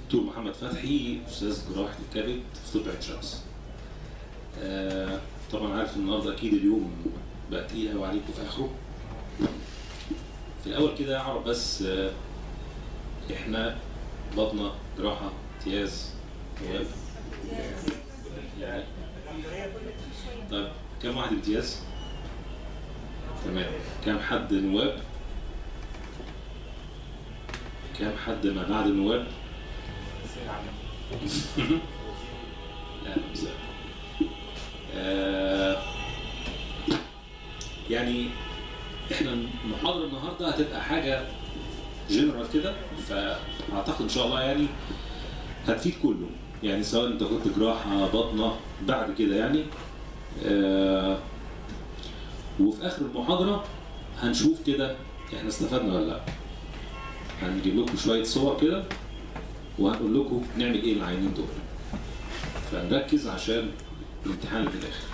دكتور محمد فتحي استاذ جراحه الكبد في طب عين شمس. آه طبعا عارف النهارده اكيد اليوم بقى تقيل قوي عليكم في اخره. في الاول كده اعرف بس آه احنا بطنه جراحه امتياز نواب يعني طيب كم واحد امتياز؟ تمام كم حد نواب؟ كم حد ما بعد النواب؟ لا مش آه يعني احنا المحاضره النهارده هتبقى حاجه جنرال كده فاعتقد ان شاء الله يعني هتفيد كله يعني سواء انت كنت جراحه بطنه بعد كده يعني آه وفي اخر المحاضره هنشوف كده احنا استفدنا ولا لا هنجيب لكم شويه صور كده وهنقول لكم نعمل ايه العينين دول فنركز عشان الامتحان اللي في الاخر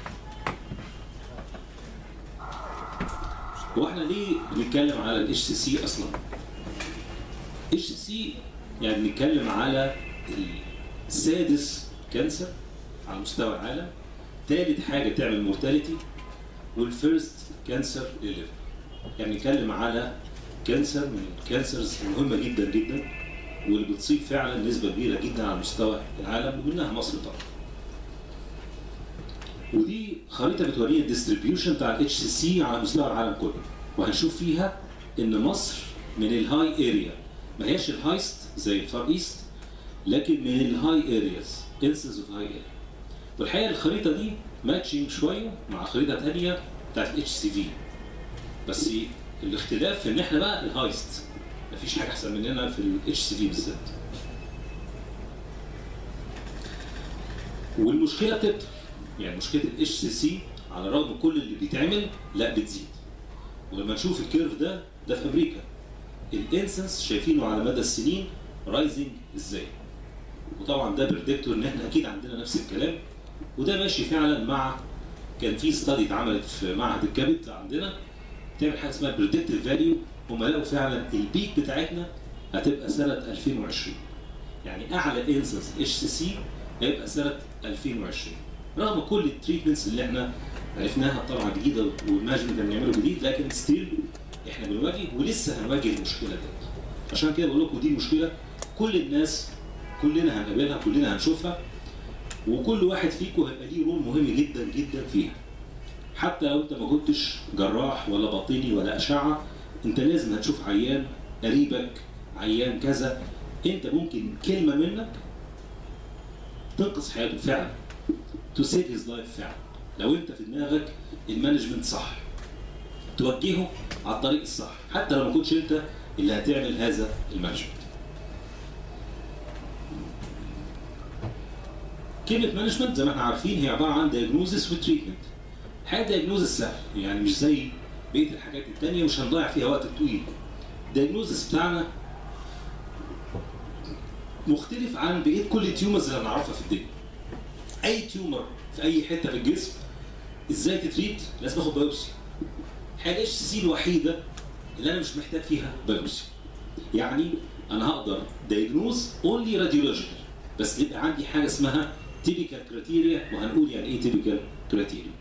هو احنا ليه بنتكلم على الاتش سي سي اصلا اتش سي سي يعني بنتكلم على السادس كانسر على مستوى العالم ثالث حاجه تعمل مورتاليتي والفيرست كانسر للليفر يعني بنتكلم على كانسر من الكانسرز المهمه جدا جدا واللي بتصيب فعلا نسبه كبيره جدا على مستوى العالم ومنها مصر طبعا. ودي خريطه بتورينا الديستريبيوشن بتاع الاتش سي سي على مستوى العالم كله وهنشوف فيها ان مصر من الهاي اريا ما هياش الهايست زي الفار ايست لكن من الهاي ارياز انسنس اوف هاي اريا والحقيقه الخريطه دي ماتشنج شويه مع خريطه ثانيه بتاعت الاتش سي في بس الاختلاف في ان احنا بقى الهايست مفيش حاجه احسن مننا في الاتش سي في بالذات والمشكله بتكتر يعني مشكله الاتش سي سي على الرغم من كل اللي بيتعمل لا بتزيد ولما نشوف الكيرف ده ده في امريكا الانسنس شايفينه على مدى السنين رايزنج ازاي وطبعا ده بريدكتور ان احنا اكيد عندنا نفس الكلام وده ماشي فعلا مع كان في ستادي اتعملت في معهد الكبد عندنا تعمل حاجه اسمها بريدكتيف فاليو هم لقوا فعلا البيك بتاعتنا هتبقى سنه 2020 يعني اعلى انسنس اتش سي سي هيبقى سنه 2020 رغم كل التريتمنتس اللي احنا عرفناها طبعا جديده والمانجمنت اللي بنعمله جديد لكن ستيل احنا بنواجه ولسه هنواجه المشكله دي عشان كده بقول لكم دي مشكله كل الناس كلنا هنقابلها كلنا هنشوفها وكل واحد فيكم هيبقى ليه رول مهم جدا جدا فيها حتى لو انت ما كنتش جراح ولا باطني ولا اشعه انت لازم هتشوف عيان قريبك عيان كذا انت ممكن كلمه منك تنقذ حياته فعلا تو سيف هيز لايف فعلا لو انت في دماغك المانجمنت صح توجهه على الطريق الصح حتى لو ما كنتش انت اللي هتعمل هذا المانجمنت كلمه مانجمنت زي ما احنا عارفين هي عباره عن دايجنوزس وتريتمنت حاجه دايجنوزس سهل يعني مش زي بقيه الحاجات الثانيه مش هنضيع فيها وقت طويل الدايجنوزس بتاعنا مختلف عن بقيه كل التيومرز اللي هنعرفها في الدنيا اي تيومر في اي حته في الجسم ازاي تتريت لازم اخد بايوبسي الحاجه الاتش سي الوحيده اللي انا مش محتاج فيها بايوبسي يعني انا هقدر دايجنوز اونلي راديولوجيكال بس يبقى عندي حاجه اسمها تيبيكال كريتيريا وهنقول يعني ايه تيبيكال كريتيريا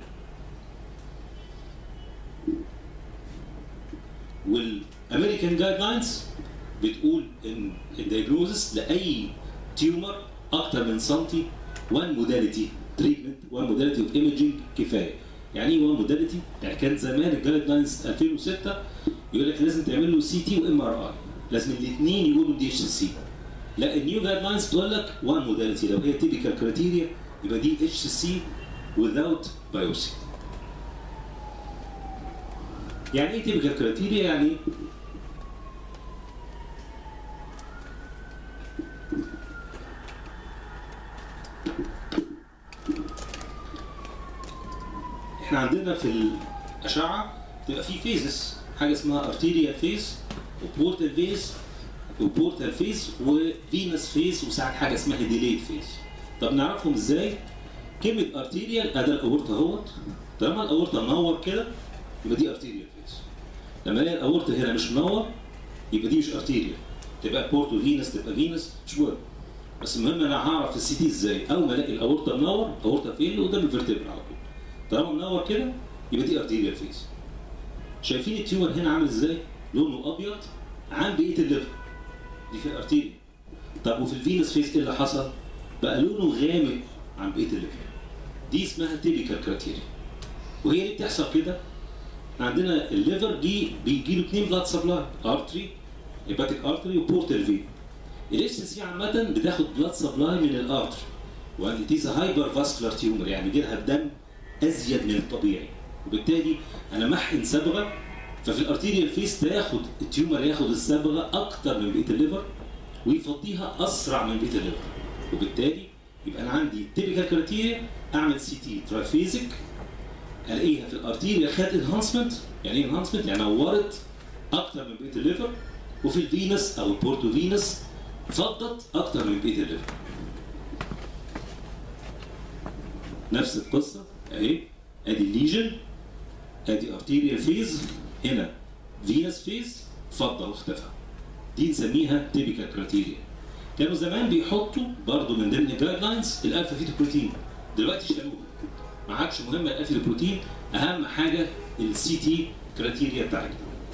والامريكان جايد لاينز بتقول ان الدايجنوزس لاي تيومر اكتر من سنتي 1 موداليتي تريتمنت 1 موداليتي اوف ايمجنج كفايه يعني ايه 1 موداليتي؟ يعني كان زمان الجايد لاينز 2006 يقول لك لازم تعمل له سي تي وام ار اي لازم الاثنين يقولوا دي اتش سي لا النيو جايد لاينز بتقول لك 1 موداليتي لو هي تيبيكال كريتيريا يبقى دي اتش سي without biopsy يعني ايه تيبيكال كريتيريا يعني احنا عندنا في الاشعه تبقى في فيزز حاجه اسمها ارتيريال فيز وبورتال فيز وبورتال فيز وفينس فيز وساعات حاجه اسمها ديليد فيز طب نعرفهم ازاي؟ كلمه ارتيريال ادي الاورطه اهوت طالما الاورطه منور كده يبقى دي ارتيريال فيز لما الاقي الاورطه هنا مش منور يبقى دي مش ارتيريال تبقى بورتو فينس تبقى فينس مش مهم بس المهم انا هعرف السي تي ازاي اول ما الاقي الاورطه منور الاورطه فين اللي قدام الفرتبرا على طول طالما منور كده يبقى دي ارتيريال فيز شايفين التيومر هنا عامل ازاي لونه ابيض عن بقيه الليفر دي في الارتيريا طب وفي الفينس فيز ايه اللي حصل بقى لونه غامق عن بقيه الليفر دي اسمها تيبيكال كرايتيريا وهي ليه بتحصل كده عندنا الليفر جي بيجي له اثنين بلاد سبلاي ارتري هيباتيك ارتري وبورتال فين الاس سي عامه بتاخد بلاد سبلاي من الارتري وان اتيز هايبر فاسكولار تيومر يعني بيجي لها الدم ازيد من الطبيعي وبالتالي انا محقن صبغه ففي الارتيريال فيس تاخد التيومر ياخد الصبغه اكتر من بقيه الليفر ويفضيها اسرع من بقيه الليفر وبالتالي يبقى انا عندي تيبيكال كرايتيريا اعمل سي تي ترافيزك الاقيها في الارتيريا خدت انهانسمنت يعني ايه انهانسمنت؟ يعني نورت اكتر من بقيه الليفر وفي الفينس او البورتو فينس فضت اكتر من بقيه الليفر نفس القصه اهي ادي الليجن ادي ارتيريال فيز هنا فينس فيز فضه واختفى دي نسميها تيبيكال كرايتيريا كانوا زمان بيحطوا برضه من ضمن الجايد لاينز الالفا فيتوبروتين دلوقتي اشتغلوها ما عادش مهم الالفا فيتوبروتين اهم حاجه السي تي كرايتيريا بتاعتنا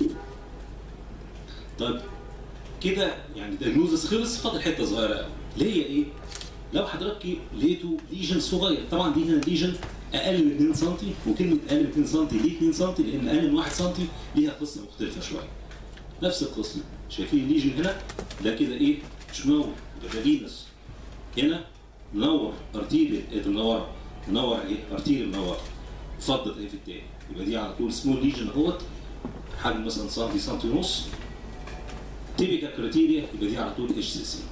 طيب كده يعني الدياجنوزس خلص فاضل حته صغيره قوي اللي هي ايه؟ لو حضرتك لقيتوا ليجن صغير طبعا دي هنا ليجن اقل من 2 سم وكلمه اقل من 2 سم ليه 2 سم؟ لان اقل من 1 سم ليها قصه مختلفه شويه. نفس القصه شايفين الليجن هنا ده كده ايه؟ مش منور ده فينس هنا منور ارتيريال ايه منور منور ايه؟ ارتيريال منور فضت ايه في التاني يبقى دي على طول سمول ليجن اهوت حجم مثلا سنتي سنتي ونص تيبيكال كريتيريا يبقى دي على طول اتش سي سي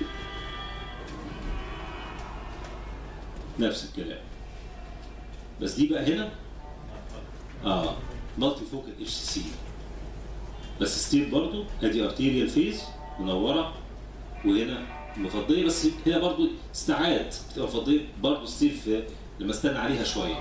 نفس الكلام بس دي بقى هنا اه مالتي فوكال اتش سي سي بس ستيل برضو ادي ارتيريال فيز منوره وهنا مفضيه بس هنا برضو ساعات بتبقى مفضيه برضو ستيل في لما استنى عليها شويه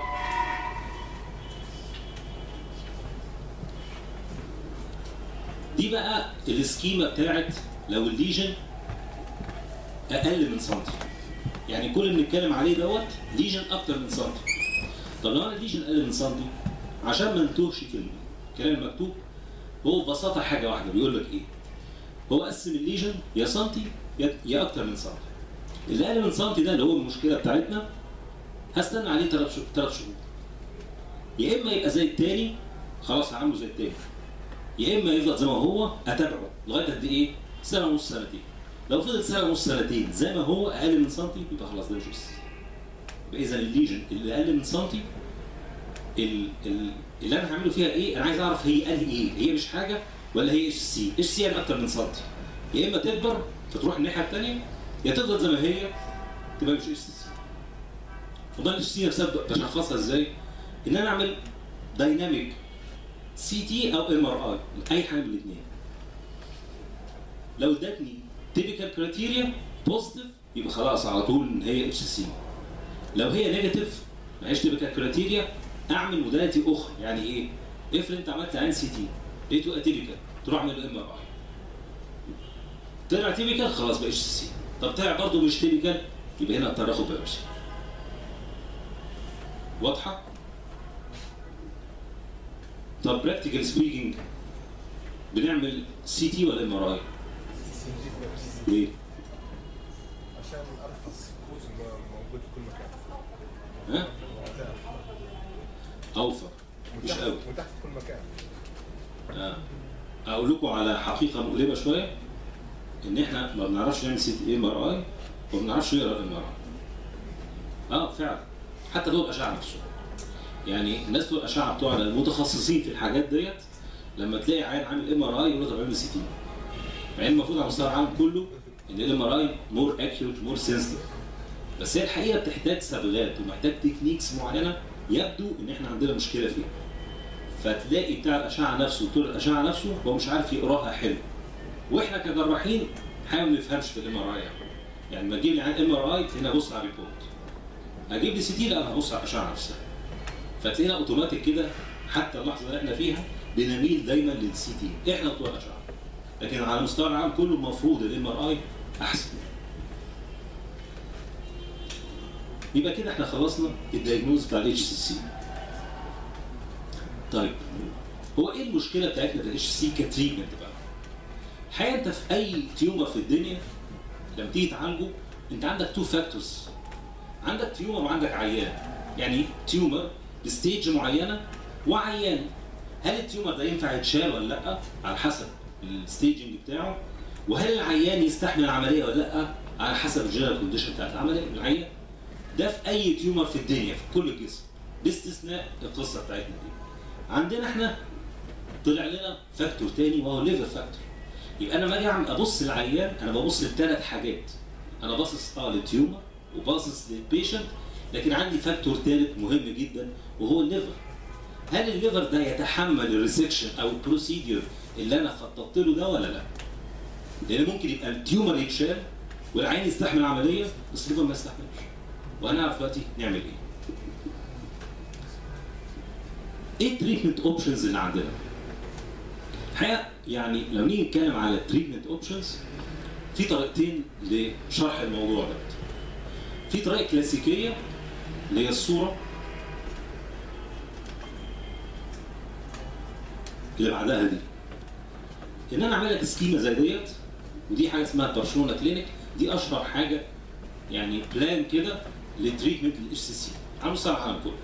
دي بقى السكيما بتاعت لو الليجن اقل من سنتي يعني كل اللي بنتكلم عليه دوت ليجن اكتر من سنتي طب لو انا الليجن اقل من سنتي عشان ما نتوهش في الكلام المكتوب هو ببساطه حاجه واحده بيقول لك ايه هو قسم الليجن يا سنتي يا يا اكتر من سنتي اللي اقل من سنتي ده اللي هو المشكله بتاعتنا هستنى عليه ثلاث شهور ثلاث شهور يا اما يبقى زي التاني خلاص هعمله زي التاني يا اما يفضل زي ما هو اتابعه لغايه قد ايه؟ سنه ونص سنتين. لو فضل سنه ونص سنتين زي ما هو اقل من سنتي يبقى خلاص ده مش اس يبقى اذا الليجن اللي اقل من سنتي ال- ال- اللي انا هعمله فيها ايه؟ انا عايز اعرف هي قال ايه؟ هي مش حاجه ولا هي اتش سي؟ اتش سي يعني اكتر من سنتي. يا اما تكبر فتروح الناحيه الثانيه يا تفضل زي ما هي تبقى مش اتش سي. وده الاتش سي نفسها بشخصها ازاي؟ ان انا اعمل دايناميك سي تي او ام ار اي اي حاجه من الاثنين لو ادتني تيبيكال كرايتيريا بوزيتيف يبقى خلاص على طول ان هي اتش سي لو هي نيجاتيف ما هيش تيبيكال كرايتيريا اعمل موداليتي اخرى يعني ايه؟ افرض انت عملت عين سي تي لقيته اتيبيكال تروح اعمل ام ار اي طلع تيبيكال خلاص بقى اتش سي طب طلع برضه مش تيبيكال يبقى هنا اضطر اخد بايوبسي واضحه؟ طب براكتيكال سبيكينج بنعمل سي تي ولا ام ار اي؟ ليه؟ عشان ارخص كوز موجود في كل مكان ها؟ اوفر مش متاح- قوي متاح في كل مكان آه. اقول لكم على حقيقه مؤلمه شويه ان احنا ما بنعرفش نعمل سي تي ام ار اي وما بنعرفش نقرا ام ار اي اه فعلا حتى بتوع الاشعه نفسه يعني الناس بتوع الاشعه بتوعنا المتخصصين في الحاجات ديت لما تلاقي عيان عامل ام ار اي يقول له طب اعمل سي تي مع ان المفروض على مستوى العالم كله ان الام ار اي مور اكيوريت مور سنسيتيف بس هي الحقيقه بتحتاج صبغات ومحتاج تكنيكس معينه يبدو ان احنا عندنا مشكله فيها فتلاقي بتاع الاشعه نفسه دكتور الاشعه نفسه هو مش عارف يقراها حلو واحنا كجراحين حاول ما نفهمش في الام ار اي يعني لما تجيب لي عن ام ار اي هنا بص على الريبورت اجيب لي سي تي لا انا هبص على الاشعه نفسها فتلاقينا اوتوماتيك كده حتى اللحظه اللي احنا فيها بنميل دايما للسي تي احنا بتوع الاشعه لكن على مستوى العالم كله المفروض الام ار اي احسن يبقى كده احنا خلصنا الدايجنوز بتاع الاتش سي سي طيب هو ايه المشكله بتاعتنا في الاتش سي كتريتمنت بقى؟ الحقيقه انت في اي تيومر في الدنيا لما تيجي تعالجه انت عندك تو فاكتورز عندك تيومر وعندك عيان يعني تيومر بستيج معينه وعيان هل التيومر ده ينفع يتشال ولا لا على حسب الستيجنج بتاعه وهل العيان يستحمل العمليه ولا لا على حسب الجنرال كونديشن بتاعت العمليه العيان ده في اي تيومر في الدنيا في كل الجسم باستثناء القصه بتاعتنا دي عندنا احنا طلع لنا فاكتور تاني وهو ليفر فاكتور يبقى انا لما اجي أعمل- ابص للعيان انا ببص لثلاث حاجات انا باصص اه للتيومر وباصص للبيشنت لكن عندي فاكتور ثالث مهم جدا وهو الليفر هل الليفر ده يتحمل الريسكشن او البروسيدير اللي انا خططت له ده ولا لا؟ لان ممكن يبقى التيومر يتشال والعين يستحمل العمليه بس الليفر ما يستحملش وهنعرف دلوقتي نعمل ايه. ايه التريتمنت اوبشنز اللي عندنا؟ الحقيقه يعني لو نيجي نتكلم على التريتمنت اوبشنز في طريقتين لشرح الموضوع ده. في طريقه كلاسيكيه اللي هي الصوره اللي بعدها دي ان انا اعمل لك سكيما زي ديت ودي حاجه اسمها برشلونه كلينيك دي اشهر حاجه يعني بلان كده للتريتمنت للاتش سي سي على مستوى العالم كله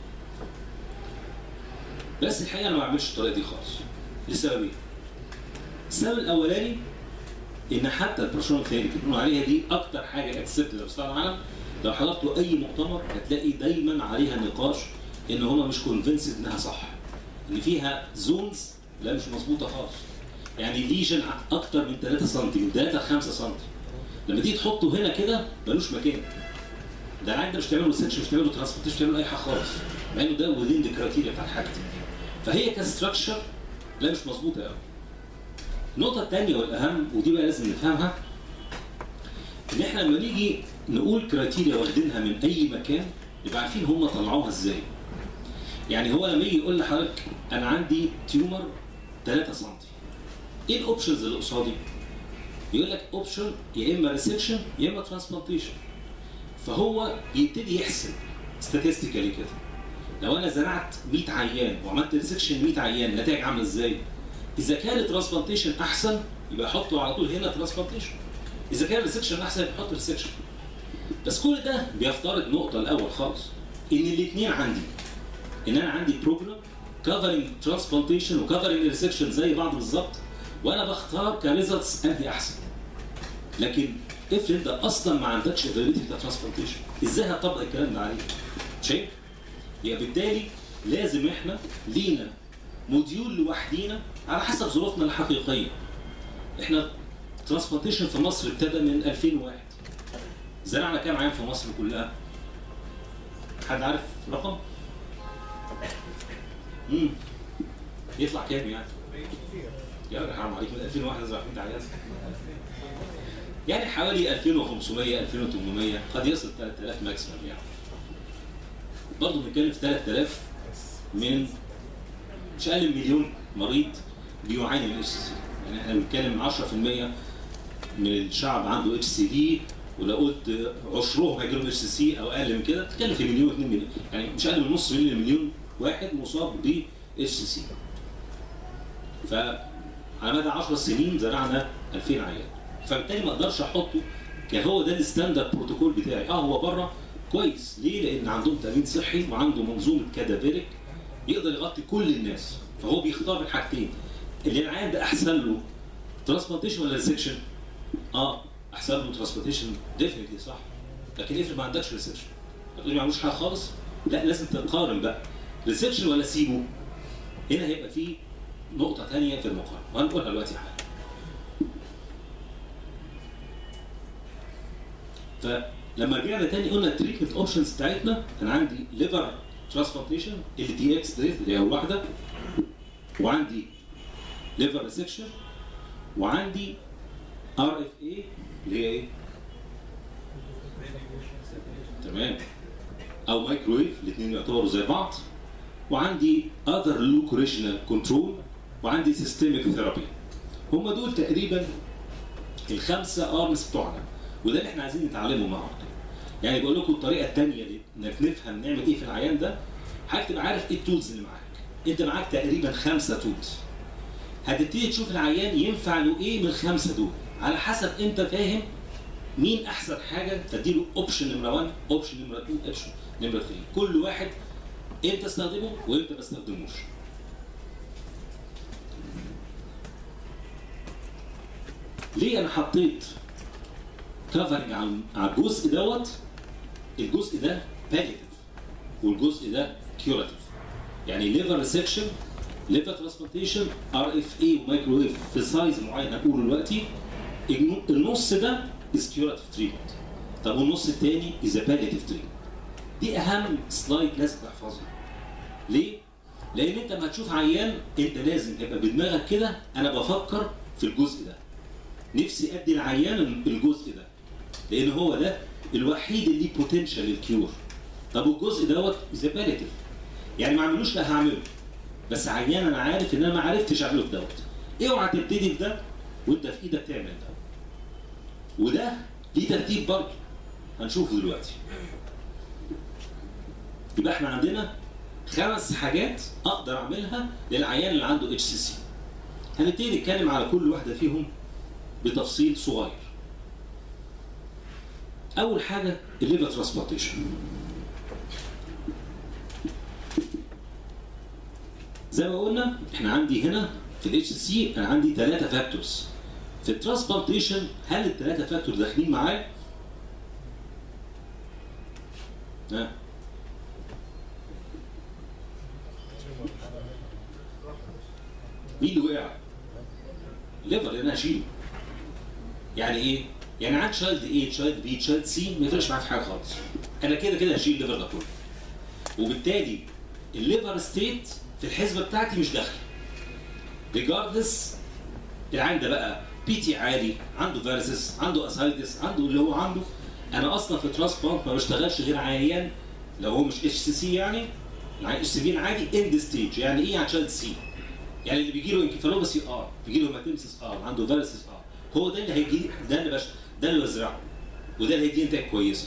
بس الحقيقه انا ما بعملش الطريقه دي خالص لسببين السبب الاولاني ان حتى البرشلونه كلينيك اللي بنقول عليها دي اكتر حاجه اكسبت على مستوى العالم لو حضرتوا اي مؤتمر هتلاقي دايما عليها نقاش ان هم مش كونفنسد انها صح ان فيها زونز لا مش مظبوطه خالص يعني ليجن اكتر من 3 سم من 3 ل 5 سم لما تيجي تحطه هنا كده ملوش مكان ده العين ده مش تعمله سكشن مش تعمله ترانسبورتيشن مش تعمله اي حاجه خالص مع انه ده وذين ذا كرايتيريا بتاع حاجتي فهي كستراكشر لا مش مظبوطه قوي النقطة الثانية والأهم ودي بقى لازم نفهمها إن إحنا لما نيجي نقول كرايتيريا واخدينها من أي مكان يبقى عارفين هم طلعوها إزاي. يعني هو لما يجي يقول لحضرتك أنا عندي تيومر 3 سم. إيه الأوبشنز اللي قصادي؟ يقول لك أوبشن يا إما ريسكشن يا إما ترانسبلانتيشن. فهو بيبتدي يحسب ستاتستيكالي كده. لو أنا زرعت 100 عيان وعملت ريسكشن 100 عيان النتائج عاملة إزاي؟ اذا كان الترانسبلانتيشن احسن يبقى حطه على طول هنا ترانسبلانتيشن اذا كان الريسكشن احسن يبقى حط ريسكشن بس كل ده بيفترض نقطه الاول خالص ان الاثنين عندي ان انا عندي بروجرام كفرنج ترانسبلانتيشن وكفرنج ريسكشن زي بعض بالظبط وانا بختار كريزلتس انهي احسن لكن افرض ده اصلا ما عندكش افيلابيلتي بتاع ترانسبلانتيشن ازاي هتطبق الكلام ده عليه؟ شايف؟ يبقى بالتالي لازم احنا لينا موديول لوحدينا على حسب ظروفنا الحقيقيه. احنا ترانسبلانتيشن في مصر ابتدى من 2001. زرعنا كام عام في مصر كلها؟ حد عارف رقم؟ امم يطلع كام يعني؟ يا راجل حرام عليك من 2001 نزرع 100 عيال. يعني حوالي 2500 2800 قد يصل 3000 ماكسيمم يعني. برضه بنتكلم في 3000 من مش اقل من مليون مريض بيعاني من اتش سي في يعني احنا بنتكلم 10% من الشعب عنده اتش سي في ولو قلت عشرهم هيجيلهم اتش سي سي او اقل من كده بتتكلم في مليون 2 مليون يعني مش اقل من نص مليون مليون واحد مصاب ب اتش سي سي فعلى مدى 10 سنين زرعنا 2000 عيان فبالتالي ما اقدرش احطه كهو ده الستاندرد بروتوكول بتاعي اه هو بره كويس ليه؟ لان عندهم تامين صحي وعنده منظومه كادافيريك يقدر يغطي كل الناس فهو بيختار الحاجتين اللي العيان ده احسن له ترانسبلانتيشن ولا ريسكشن؟ اه احسن له ترانسبلانتيشن ديفنتلي صح لكن افرض ما عندكش ريسكشن هتقولي ما عملوش حاجه خالص لا لازم تقارن بقى ريسكشن ولا سيبه هنا هيبقى في نقطة تانية في المقارنة وهنقولها دلوقتي حالا. فلما رجعنا تاني قلنا التريتمنت اوبشنز بتاعتنا انا عندي ليفر ترانسبلانتيشن ال دي اكس ديت اللي هي اول واحده وعندي ليفر ريسكشن وعندي ار اف اي اللي هي ايه؟ تمام او مايكرويف الاثنين يعتبروا زي بعض وعندي اذر لوك ريجنال كنترول وعندي سيستميك ثيرابي هم دول تقريبا الخمسه ارمز بتوعنا وده اللي احنا عايزين نتعلمه مع بعض يعني بقول لكم الطريقه الثانيه انك نفهم نعمل ايه في العيان ده حضرتك تبقى عارف ايه التولز اللي معاك انت معاك تقريبا خمسه تولز هتبتدي تشوف العيان ينفع له ايه من الخمسه دول على حسب انت فاهم مين احسن حاجه تديله اوبشن نمره 1 اوبشن نمره 2 اوبشن نمره 3 كل واحد امتى استخدمه وامتى ما استخدموش ليه انا حطيت كفرنج على على الجزء دوت الجزء ده باليتيف والجزء ده كيوراتيف يعني ليفر ريسكشن ليفر ترانسبلانتيشن ار اف اي ومايكروويف في سايز معين هنقوله دلوقتي النو- النص ده از كيوراتيف تريتمنت طب والنص الثاني از باليتيف تريتمنت دي اهم سلايد لازم تحفظها ليه؟ لان انت لما تشوف عيان انت لازم تبقى بدماغك كده انا بفكر في الجزء ده نفسي ادي العيان الجزء ده لان هو ده الوحيد اللي ليه بوتنشال للكيور طب والجزء دوت از باليتيف يعني ما اعملوش لا هعمله بس عيان انا عارف ان انا ما عرفتش اعمله في دوت اوعى تبتدي في ده وانت في ايدك تعمل ده وده ليه ترتيب برضه هنشوفه دلوقتي يبقى احنا عندنا خمس حاجات اقدر اعملها للعيان اللي عنده اتش سي سي هنبتدي نتكلم على كل واحده فيهم بتفصيل صغير اول حاجه الليفر ترانسبلانتيشن زي ما قلنا احنا عندي هنا في الاتش سي انا عندي ثلاثه فاكتورز في الترانسبلانتيشن هل الثلاثه فاكتور داخلين معايا؟ ها مين اللي وقع؟ الليفر اللي انا هشيله يعني ايه؟ يعني عند تشايلد ايه تشايلد بي تشايلد سي ما يفرقش معايا في حاجه خالص انا كده كده هشيل الليفر ده كله وبالتالي الليفر ستيت في الحسبه بتاعتي مش داخله ريجاردلس العين ده بقى بي تي عالي عنده فيرسس عنده اسايتس عنده اللي هو عنده انا اصلا في ترانسبلانت ما بشتغلش غير عيان لو هو مش اتش سي سي يعني العيان اتش سي في عادي اند ستيج يعني ايه عن تشايلد سي يعني اللي بيجي له انكفالوباسي اه بيجي له هيماتيمسيس اه عنده فيرسس اه هو ده اللي هيجي ده اللي بش ده اللي بزرعه وده اللي هيدي نتائج كويسه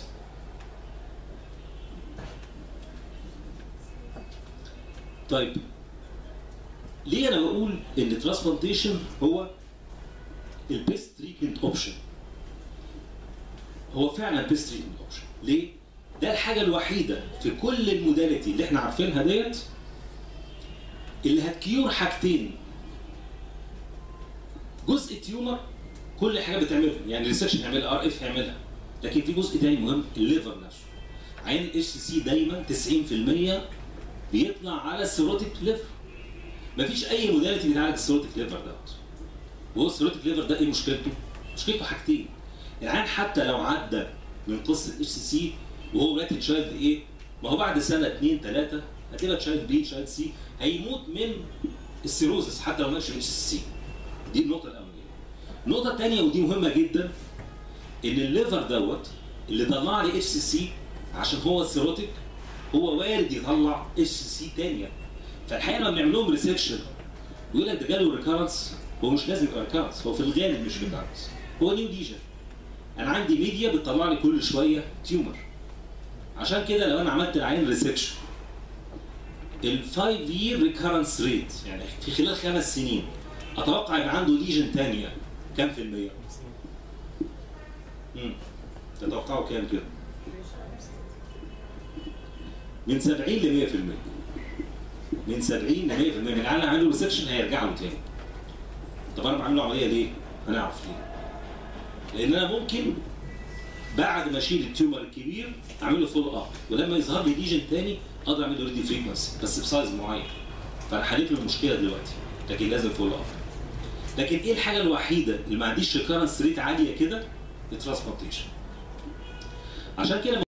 طيب ليه انا بقول ان الترانسبلانتيشن هو البيست تريتمنت اوبشن هو فعلا بيست تريتمنت اوبشن ليه ده الحاجه الوحيده في كل الموداليتي اللي احنا عارفينها ديت اللي هتكيور حاجتين جزء تيومر كل حاجه بتعملها يعني ريسيرش نعملها ار اف يعملها لكن في جزء تاني مهم الليفر نفسه عين الاتش سي سي دايما 90% بيطلع على السيروتيك ليفر مفيش اي موداليتي بتعالج السيروتيك ليفر دوت وهو السيروتيك ليفر ده ايه مشكلته؟ مشكلته حاجتين العين حتى لو عدى من قصه اتش سي سي وهو دلوقتي تشايلد ايه؟ ما هو بعد سنه اثنين ثلاثه هتبقى تشايلد بي تشايلد سي هيموت من السيروزس حتى لو ما كانش من اتش سي سي دي النقطه الاولانيه النقطه الثانيه ودي مهمه جدا ان الليفر دوت اللي طلع لي اتش سي سي عشان هو السيروتيك هو وارد يطلع اتش سي سي ثانيه فالحقيقه لما بنعمل لهم ريسكشن ويقول لك ده جاله ريكارنس هو مش لازم يبقى ريكارنس هو في الغالب مش ريكارنس هو نيو ليجن انا عندي ميديا بتطلع لي كل شويه تيومر عشان كده لو انا عملت العين ريسكشن ال 5 يير ريكارنس ريت يعني في خلال خمس سنين اتوقع يبقى عنده ليجن ثانيه كام في المية؟ امم تتوقعوا كام كده؟ من 70 ل 100% من 70 ل 100% من العالم عنده ريسكشن هيرجع له تاني طب انا بعمل له عمليه ليه؟ هنعرف ليه لان انا ممكن بعد ما اشيل التيومر الكبير اعمل له فولو اب ولما يظهر لي ليجن تاني اقدر اعمل له ريدي فريكونسي بس بسايز معين فانا حليت له المشكله دلوقتي لكن لازم فولو اب لكن ايه الحاجه الوحيده اللي ما عنديش ريكارنس ريت عاليه كده؟ الترانسبلانتيشن عشان كده